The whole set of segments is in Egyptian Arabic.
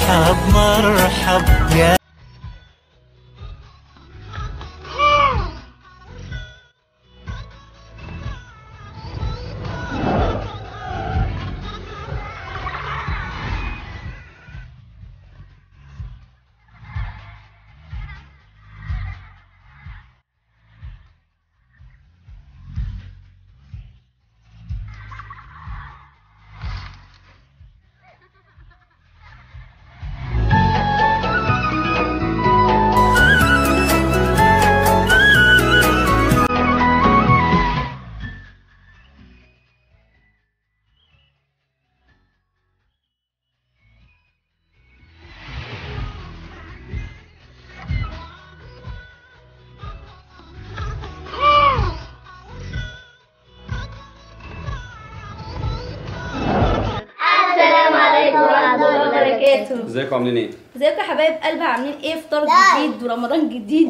مرحب مرحب يا السلام عليكم ورحمة الله وبركاته ازيكم عاملين ايه؟ ازيكم يا حبايب قلبي عاملين ايه فطار جديد ورمضان جديد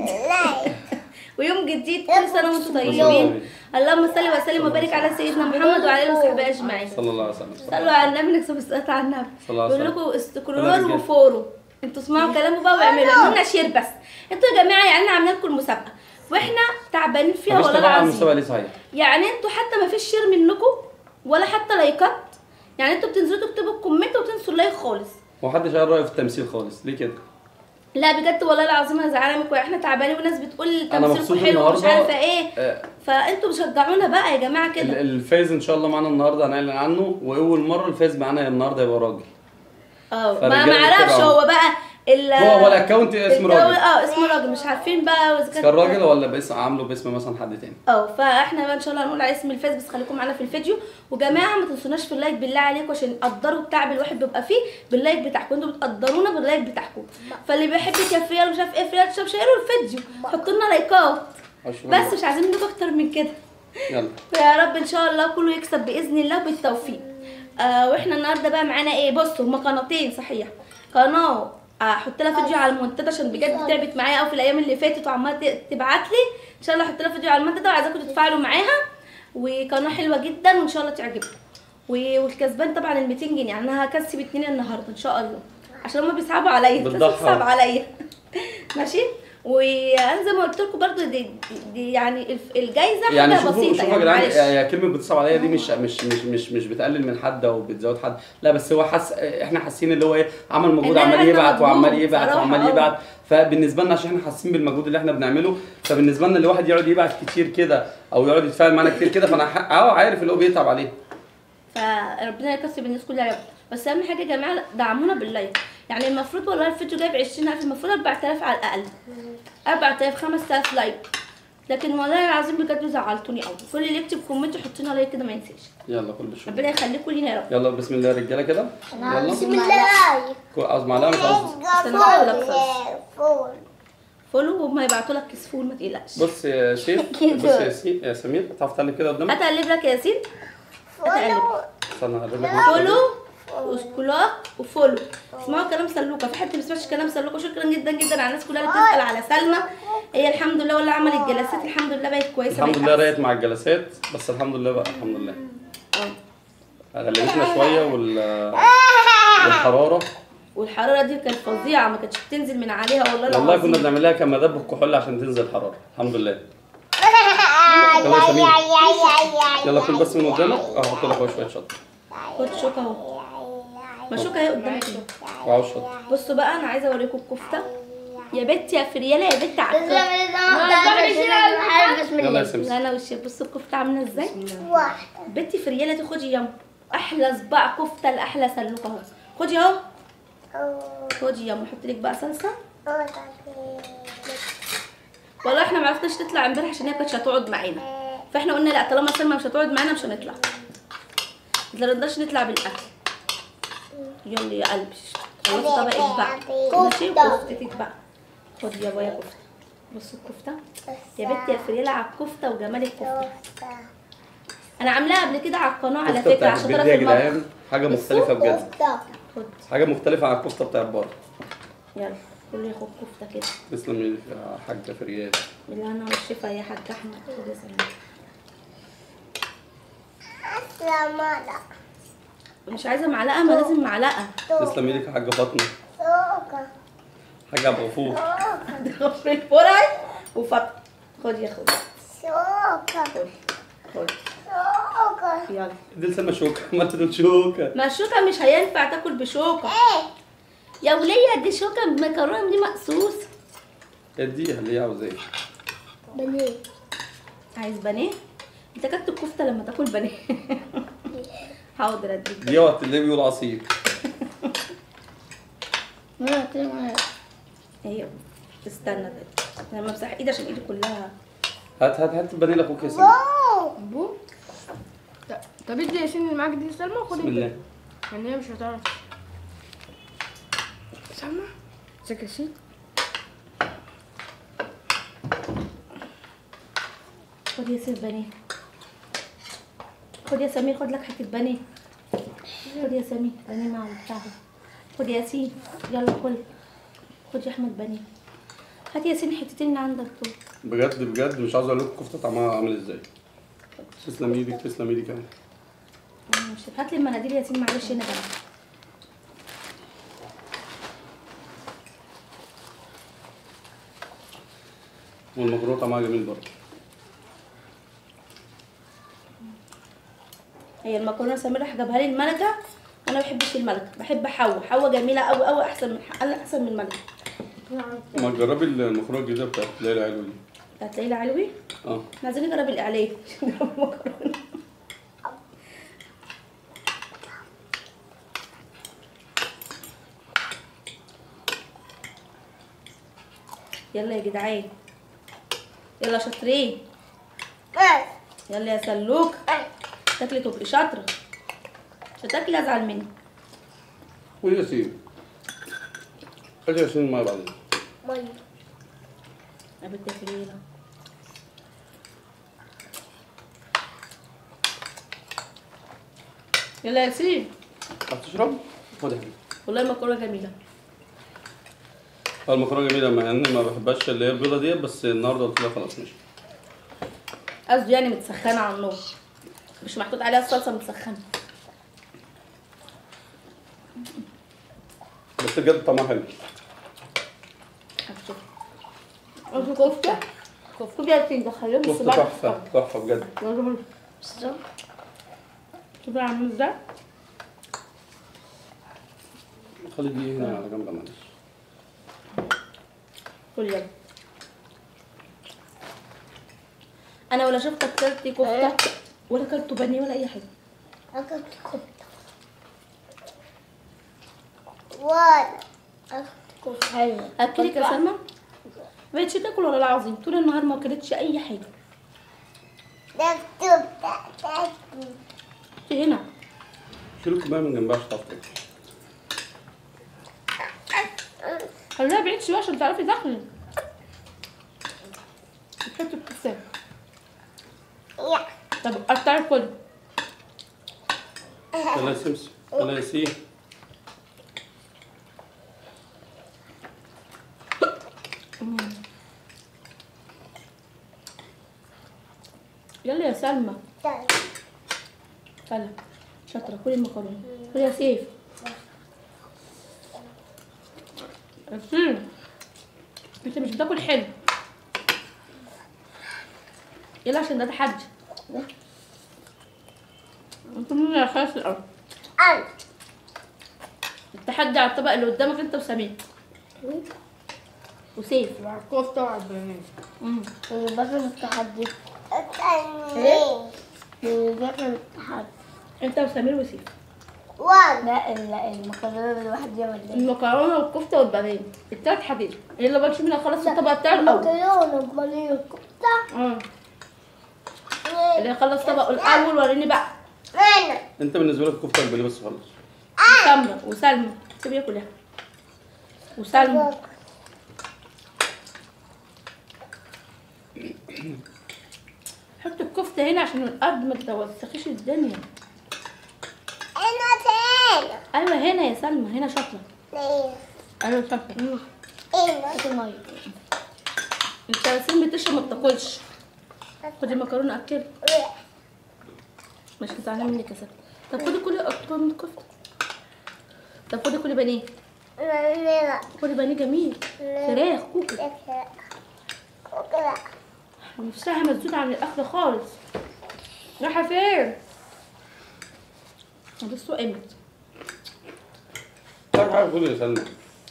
ويوم جديد كل سنه وانتم طيبين اللهم صل وسلم وبارك على سيدنا محمد وعلى اله وصحبه اجمعين صلى الله عليه وسلم صلوا على النبي نكسب الصلاه على النبي صلى الله عليه بقول وسلم. لكم أنا استقرار رجال. وفوروا انتوا اسمعوا كلامه بقى واعملوا اعملوا لنا شير بس انتوا يا جماعه يعني انا عامله لكم مسابقه واحنا تعبانين فيها مفيش والله تبع على العظيم المستوى ليه صحيح؟ يعني انتوا حتى ما فيش شير منكم ولا حتى لايكات يعني انتوا بتنزلوا تكتبوا الكومنت وتنسوا اللايك خالص ومحدش قال رايه في التمثيل خالص ليه كده؟ لا بجد والله العظيم انا زعلانه منكم احنا تعبانين وناس بتقول أنا مبسوط تمثيلكم حلو ومش النهاردة. عارفه ايه آه، فانتوا بتشجعونا بقى يا جماعه ال- كده الفايز ان شاء الله معانا النهارده هنعلن عنه واول مره الفايز معانا النهارده يبقى راجل اه ما فالرجالة ما اعرفش بتتابعوا. هو بقى ال هو هو الاكونت اسم الجو- راجل اه اسمه راجل مش عارفين بقى اذا كان راجل ولا باسم عامله باسم مثلا حد تاني اه فاحنا بقى ان شاء الله هنقول على اسم الفيس بس خليكم معانا في الفيديو وجماعه ما تنسوناش في اللايك بالله عليكم عشان تقدروا التعب الواحد بيبقى فيه باللايك بتاعكم انتوا بتقدرونا باللايك بتاعكم فاللي بيحب كافيه ومش عارف ايه فريال شاب شيروا الفيديو حطوا لنا لايكات عشرة بس مش عايزين منكم اكتر من كده يلا ويا رب ان شاء الله كله يكسب باذن الله بالتوفيق آه واحنا النهارده بقى معانا ايه بصوا هما قناتين صحيح قناه احط لها فيديو على المنتدى عشان بجد تعبت معايا قوي في الايام اللي فاتت وعماله تبعت لي ان شاء الله احط لها فيديو على المنتدى وعايزاكم تتفاعلوا معاها وقناه حلوه جدا وان شاء الله تعجبكم و- والكسبان طبعا ال 200 جنيه يعني انا هكسب اتنين النهارده ان شاء الله عشان هما بيصعبوا عليا الناس بالضحى. بتصعب عليا ماشي وانا زي ما قلت لكم برضو دي, دي يعني الف- الجايزه حاجه يعني شوفوا بسيطه شوفوا يا يعني جدعان معلش. هي كلمه بتصعب عليا دي مش مش مش مش مش بتقلل من حد او بتزود حد لا بس هو حس احنا حاسين اللي هو ايه عمل مجهود إن أنا عمال عملت يبعت وعمال مجهود يبعت صراحة، وعمال آه. يبعت فبالنسبه لنا عشان احنا حاسين بالمجهود اللي احنا بنعمله فبالنسبه لنا الواحد يقعد يبعت كتير كده او يقعد يتفاعل معانا كتير كده فانا ح- اه عارف اللي هو بيتعب عليه فربنا يكسب الناس كلها يا رب بس اهم حاجه يا جماعه دعمونا باللايك يعني المفروض والله الفيديو جايب 20000 المفروض 4000 على الاقل 4000 5000 لايك لكن والله العظيم بجد زعلتوني قوي كل اللي يكتب كومنت يحط لنا لايك كده ما ينساش يلا كل شويه ربنا يخليكم لينا يا رب يلا بسم الله يا رجاله كده يلا بسم الله كو- عاوز معلقه مش عاوز استنى أقول لك فول فولو وهم يبعتوا لك كيس فول ما تقلقش بص يا سيف بص يا سي يا سمير تعرف تقلب كده قدامك هتقلب لك يا ياسين هتقلب استنى هقلب لك فولو وسكولاك وفولو اسمعوا كلام سلوكه في حد ما بيسمعش كلام سلوكه شكرا جدا جدا على الناس كلها اللي بتسال على سلمى هي الحمد لله ولا عملت جلسات الحمد لله بقت كويسه الحمد بقت لله أحسن. رأيت مع الجلسات بس الحمد لله بقى الحمد لله اه. غلبتنا شويه وال والحراره والحراره دي كانت فظيعه ما كانتش بتنزل من عليها والله والله العظيم كنا بنعمل لها كمادات بالكحول عشان تنزل الحراره الحمد لله يلا يا سمير يلا كل بس من قدامك اه احط لك اهو شويه شطه خد شوكه اهو ما شوكه اهي قدامك اهي. وعاو شطه بصوا بقى انا عايزه اوريكم الكفته يا بنت يا فرياله يا بنت عكا بسم يلا يا الله سمسم لا انا وش بصوا الكفته عامله ازاي واحد بنتي فرياله دي خدي يم احلى صباع كفته لاحلى سلوكه اهو خدي اهو خدي يم احط لك بقى صلصه والله احنا ما عرفناش نطلع امبارح عشان هي كانتش هتقعد معانا فاحنا قلنا لا طالما سلمى مش هتقعد معانا مش هنطلع ما رضاش نطلع بالاكل يلا يا قلبي خلصي طبقك بقى ماشي وكفتتك بقى خدي يا بابا كفته بصوا الكفته يا بنتي يا فريالة على الكفته وجمال الكفته انا عاملاها قبل كده على القناه على الكفته فكره بتاعت عشان البيت تعرف دي يا المطبخ جدعان حاجه مختلفه بجد خد حاجه مختلفه عن الكفته بتاعت بره يلا كله ياخد كفته كده تسلم يا حاجه فريال بالهنا والشفا يا حاج احمد خد يا سلام مش عايزه معلقه ما لازم معلقه تسلم ايدك يا حاجه فاطمه شوكة حاجه عبد الغفور غفر الفرعي وفتح خد يا خد شوكة خد خد شوكة يلا دي لسه شوكه ما تدول شوكه ما الشوكة مش هينفع تاكل بشوكة ايه يا ولية دي شوكة مكرونة دي مقصوص اديها اللي هي عاوزاه بنيه عايز بانيه انت كلت الكفتة لما تاكل بانيه حاضر اديك دي وقت اللي بيقول عصير ايوه استنى ده انا بمسح ايدي عشان ايدي كلها هات هات هات البانيه لاخوك يا سيدي واو بو طب ادي ياسين اللي معاك دي سلمى وخد بسم الله يعني هي مش هتعرف سلمى ازيك يا ياسين خد يا سيف بانيه خد يا سمير خد لك حته بانيه خد يا سمير بانيه مع البتاع ده. خد يا ياسين يلا كل خد يا احمد بانيه هات يا ياسين حتتين اللي عندك دول بجد بجد مش عاوز اقول لكم الكفته طعمها عامل ازاي تسلم ايدك تسلم ايدك كمان ماشي هات لي المناديل يا ياسين معلش هنا بقى والمكرونه طعمها جميل برضه هي المكرونه سمير راح جابها لي الملكه انا ما بحبش الملكه بحب حوا حوا جميله قوي قوي احسن من احسن من الملكه ما تجربي المكرونه الجديده بتاعت ليلى علوي دي هتلاقي لي علوي اه احنا عايزين نجرب الاعلان عشان نجرب المكرونه يلا يا جدعان يلا شاطرين ايه يلا يا سلوك ايه تاكلي تبقي شاطره مش هتاكلي ازعل مني ويا ياسين خلي ياسين الميه بعدين مية يا بنت يا فليلة يلا يا ياسين هتشرب؟ خد يا حبيبي والله المكرونه جميله اه المكرونه جميله مع اني ما بحبهاش اللي هي البيضه ديت بس النهارده قلت لها خلاص ماشي قصدي يعني متسخنه على النار مش محطوط عليها الصلصه متسخنه بس بجد طعمها حلو هتشوف قصدي كفته كفته دي ياسين دخليهم كفته السباع تحفه تحفه بجد شوفي عامل ازاي خلي دي هنا على جنب معلش كل يلا انا ولا شفتك كلتي كفته ولا كلت بانيه ولا اي حاجه اكلت كفتة ولا اكلت كفتة حلوة اكلك يا سلمى ما بقتش تاكل ولا العظيم طول النهار ما اكلتش اي حاجه ده كفتة تاكل انت هنا شيلوا الكوبايه من جنبها عشان تعرف تاكل خليها بعيد شويه عشان تعرفي تاكلي بتحطي الكفته يا طب قطعي الكل يلا يا سمسم يلا يا ياسين يلا يا سلمى تعال يلا شاطره كلي المكرونه كلي يا سيف ياسين انت مش بتاكل حلو يلا عشان ده تحدي انت مين يا خالص الاول انا التحدي على الطبق اللي قدامك انت وسمير وسيف وعلى الكفته وعلى البانيه امم باكل التحدي التاني باكل التحدي انت وسمير وسيف وان لا المكرونة بالواحد دي ولا المكرونه والكفته والبانيه التلات حديد يلا بقى شوف مين هيخلص الطبق بتاعه الاول المكرونة بمليون الكفتة اه اللي هيخلص طبقه الاول وريني بقى انا انت بالنسبه لك الكفته البانيه بس خلص سمنه وسلمى سيبيها كلها وسلمى حط الكفته هنا عشان الارض ما توسخيش الدنيا انا تاني ايوه هنا يا سلمى هنا شاطره ليه ايوه شاطره انا مية انت ياسين بتشرب ما بتاكلش خدي المكرونه اكلي مش زعلانه منك يا سلمى طب خدي كلي أكتر من كفته طب خدي كلي بانيه لا كل بانيه جميل فراخ كوكي لا نفسها مسدود عن الاكل خالص رايحه فين بصوا قامت طيب حاجه خدي يا سلمى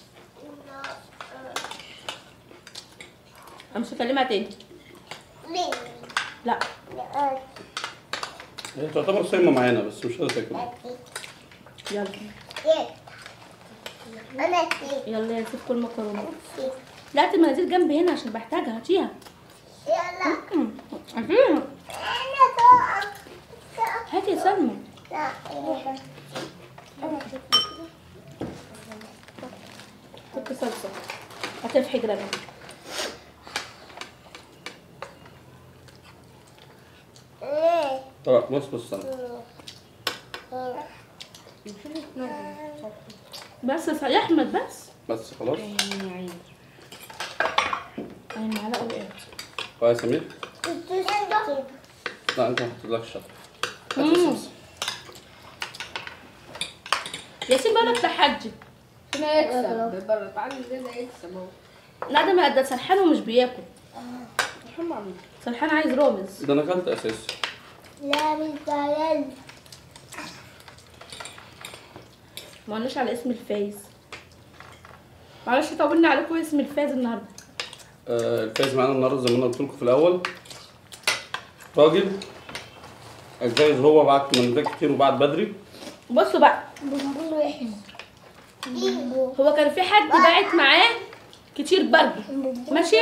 انا مش هكلمها تاني لا هي تعتبر صيمه معانا بس مش قادره تاكل يلا أنا يلا يا سيف كل مكرونه لا هات المناديل جنبي هنا عشان بحتاجها هاتيها يلا أمم، هاتيها أنا طاقة هاتي يا سلمى لا حطي صلصه هاتيها في حجرة بقى ليه طبعا بص بص سلمى بس يا احمد بس بس خلاص اي معلقه وقعت بقى يا سمير تسكت لا انت ما حطيتلكش شطه هات مم. الصلصه ياسين بقى لك تحدي عشان يكسب بره تعالى ازاي ده يكسب اهو لا ده ما ده سرحان ومش بياكل سرحان عايز رامز ده انا اكلت اساسي لا مش زعلان ما قلناش على اسم الفايز معلش طولنا عليكم اسم الفايز النهارده آه، الفايز معانا النهارده زي ما انا قلت لكم في الاول راجل الفايز هو بعت منتجات كتير وبعت بدري بصوا بقى بنقول احنا بيبو هو كان في حد باعت معاه كتير برضه ماشي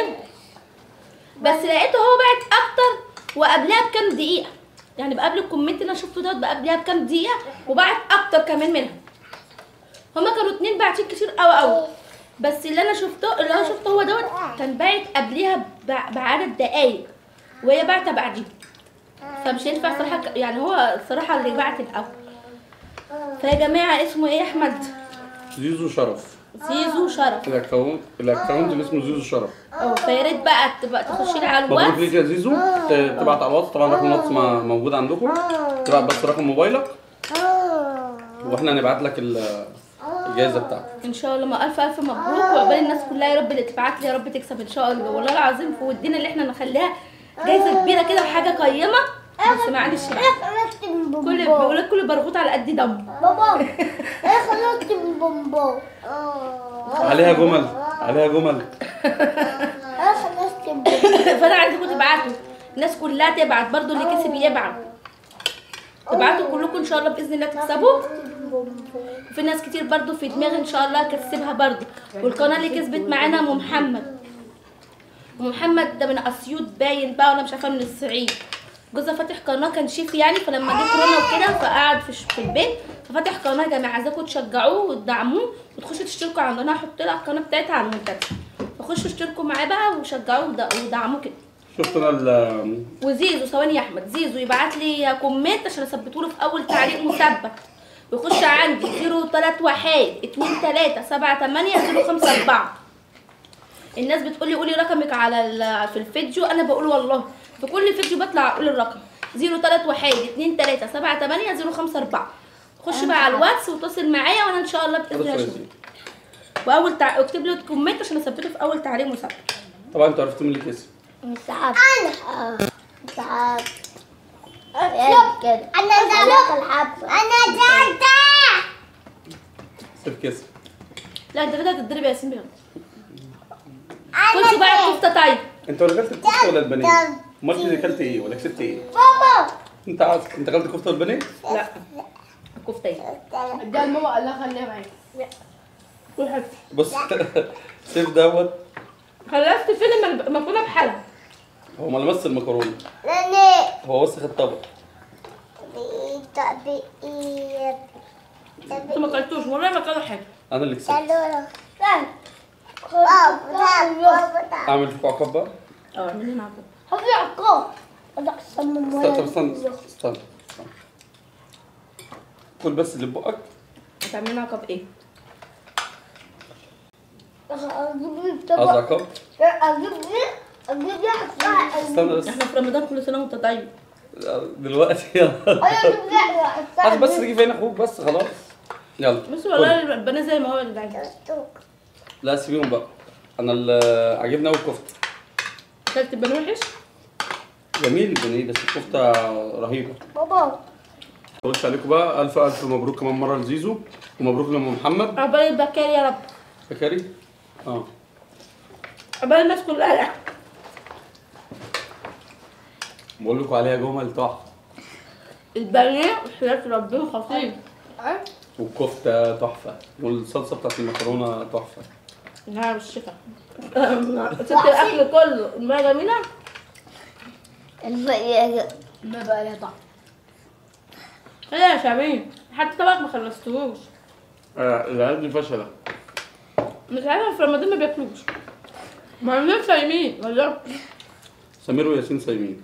بس لقيته هو باعت اكتر وقبلها بكام دقيقه يعني بقبل الكومنت اللي انا شفته دوت بقبلها بكام دقيقه وبعت اكتر كمان منها هما كانوا اتنين باعتين كتير قوي قوي بس اللي انا شفته اللي انا شفته هو دوت كان باعت قبلها بع- بعدد دقايق وهي باعته بعديه فمش هينفع صراحه ك- يعني هو الصراحه اللي بعت الاول فيا جماعه اسمه ايه يا احمد زيزو شرف زيزو شرف الاكونت الاكونت اللي اسمه زيزو شرف اه فيا ريت بقى تبقى تخشي لي على مبروك الواتس ليك يا زيزو ت- تبعت على الواتس طبعا رقم الواتس ما- موجود عندكم تبعت بس رقم موبايلك واحنا هنبعت لك ال- الجائزه بتاعتك ان شاء الله ما الف الف مبروك وعقبال الناس كلها يا رب اللي تبعت لي يا رب تكسب ان شاء الله والله العظيم في ودينا اللي احنا نخليها جايزه كبيره كده وحاجه قيمه بس معلش بقى انا اكتب كل بومبو بيقول لك كل برغوت على قد دم بابا انا خليني اكتب بومبو عليها جمل عليها جمل انا خليني اكتب بومبو فانا عايزكم تبعتوا الناس كلها تبعت برضو اللي كسب يبعت تبعتوا كلكم ان شاء الله باذن الله تكسبوا وفي ناس كتير برضو في دماغي ان شاء الله هكسبها برضو والقناه اللي كسبت معانا ام محمد ام محمد ده من اسيوط باين بقى ولا مش عارفه من الصعيد جوزها فاتح قناه كان شيف يعني فلما جه كورونا وكده فقعد في في البيت ففتح قناه يا جماعه عايزاكم تشجعوه وتدعموه وتخشوا تشتركوا عنده انا هحط لها القناه بتاعتها على المنتدى فخشوا اشتركوا معاه بقى وشجعوه ود- ودعموه كده شفت انا ال- وزيزو ثواني يا احمد زيزو يبعت لي كومنت عشان اثبته له في اول تعليق مثبت ويخش عندي 0 وحيد 2 3 7 8 0 5 4 الناس بتقول لي قولي رقمك على ال- في الفيديو انا بقول والله في كل فيديو بطلع اقول الرقم 0 3 وحيد 2 3 7 8 0 5 4 خش بقى على الواتس واتصل معايا وانا ان شاء الله باذن خلاص الله يا اشوفك زيزو. واول تع... اكتب له كومنت عشان اثبته في اول تعليق مثبت طبعا انتوا عرفتوا مين اللي كسب مش عارف انا مش عارف كده انا زعلت انا زعلت سيف كسب لا انت كده هتتضرب يا ياسين بجد كنتوا بقى الكفته طيب انت ولا اكلت الكفته ولا البانيه؟ امال كده اكلت ايه ولا كسبت ايه؟ بابا انت عايز انت اكلت كفته والبانيه؟ لا الكفته ايه اديها لماما قال لها خليها معاك روح بص سيف دوت خلصت فيلم المكرونه بحالها هو ما لمس المكرونه ناني هو وسخ الطبق بإيد انتوا ما اكلتوش والله ما اكلوا حاجه انا اللي كسبت تعالوا بابا اعمل فيكم عقاب بقى اه اعملي لنا عقاب هذي عقاب هذا أحسن استنى طب استنى استنى استنى. كل بس اللي بقك هتعملي لنا عقاب ايه أجيب لي عايز طبق عقاب أجيب لي أجيب لي أحسن استنى بس احنا في رمضان كل سنه وانت طيب دلوقتي يلا أنا أجيب لي عايز بس تجيب هنا اخوك بس خلاص يلا بس كل. والله البنات زي ما هو يا جدعان لا سيبيهم بقى انا ال- عاجبني قوي الكفته اكلت البان وحش جميل البانيه بس الكفته رهيبه بابا بقولش عليكم بقى الف الف مبروك كمان مره لزيزو ومبروك لام محمد عقبال البكاري يا رب فكري اه عقبال الناس كلها لا بقول لكم عليها جمل تحفه البانيه وحياة ربنا خطير والكفته تحفه والصلصه بتاعت المكرونه تحفه لا مش شفا سبت الاكل كله الميه جميله الفقير ما بقى لها طعم ايه يا شامين حتى طبعا ما خلصتوش آه العيال دي فشله مش عارفه في رمضان ما بياكلوش ما عندنا صايمين ولا سمير وياسين صايمين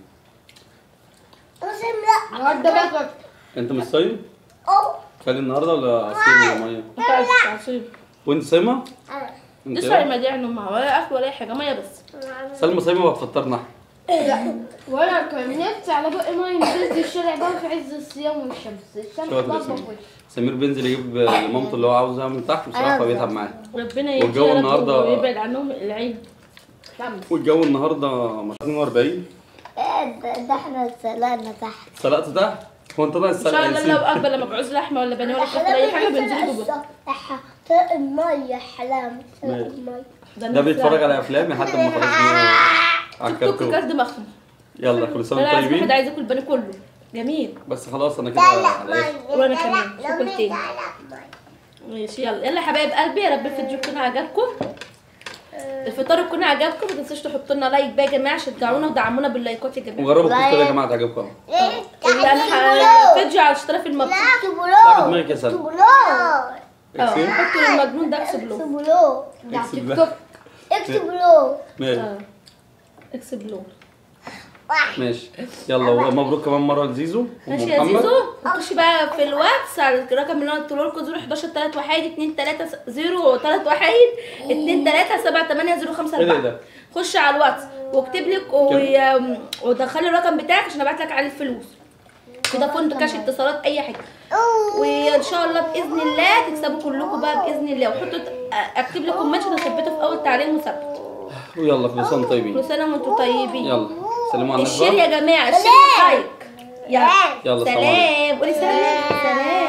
لا النهارده باكل انت مش صايم؟ أو كان النهارده ولا عصير ولا ميه؟ ما كانش عصير وانت صايمه؟ أنا انت دي إيه؟ صايمه دي عنهم ولا اكل ولا اي حاجه ميه بس سلمى صايمه وهتفطرنا وانا كان نفسي على بقي ميه نزلت الشارع بقى في عز الصيام والشمس الشمس شاطر يا ضربه سمير في وشي سمير بينزل يجيب لمامته اللي هو عاوزها من تحت بصراحه فبيتعب معاه ربنا والجو يهديه يا رب النهاردة- ويبعد عنهم العين شمس والجو النهارده مش 42 إيه ده ده احنا سلقنا تحت سلقت تحت هو انت بقى ان شاء الله السلق الله اكبر لما بعوز لحمه ولا بانيه ولا كفته ولا اي حاجه بينزلوا جوه طرق المية حلام طرق ماشي. المية ده بيتفرج على افلام لحد ما خلاص بيقوم على تيك توك الكرتون كاس دماغهم يلا كل سنه انا وانتم عايز واحد طيبين عايز ياكل البانيه كله جميل بس خلاص انا كده على الاخر وانا كمان مش هاكل تاني ماشي يلا يلا يا حبايب قلبي يا رب الفيديو يكون عجبكم الفطار يكون عجبكم ما تنسوش تحطوا لنا لايك بقى يا جماعه شجعونا ودعمونا باللايكات يا جماعه وجربوا الكفتة يا جماعه تعجبكم اللي انا ح- فيديو على اشتراك المبسوط اكتبوا لا له بدماغك يا سلمى اكتبوا له اكسي اه حطوا المجنون ده اكسب له اكتبوا له ده على اكسب تيك له. توك اكتبوا له ماشي اه اكسب له ماشي يلا ومبروك كمان مره لزيزو ماشي يا ومحمد زيزو خش بقى في الواتس على الرقم اللي انا قلت لكم 011 3 1 2 3 0 3 1 2 3 7 8 0 5 ايه ده 4 ده؟ خش على الواتس واكتب لك و- ودخلي الرقم بتاعك عشان ابعت لك عليه الفلوس فودافون كاش اتصالات اي حاجه وان شاء الله باذن الله تكسبوا كلكم بقى باذن الله وحطوا اكتب لكم كومنت عشان اثبته في اول تعليق مثبت ويلا كل سنه وانتم طيبين كل سنه وانتم طيبين يلا سلموا على الناس الشير بقى يا جماعه الشير لايك يلا يلا، سلام سلام قولي سلام سلام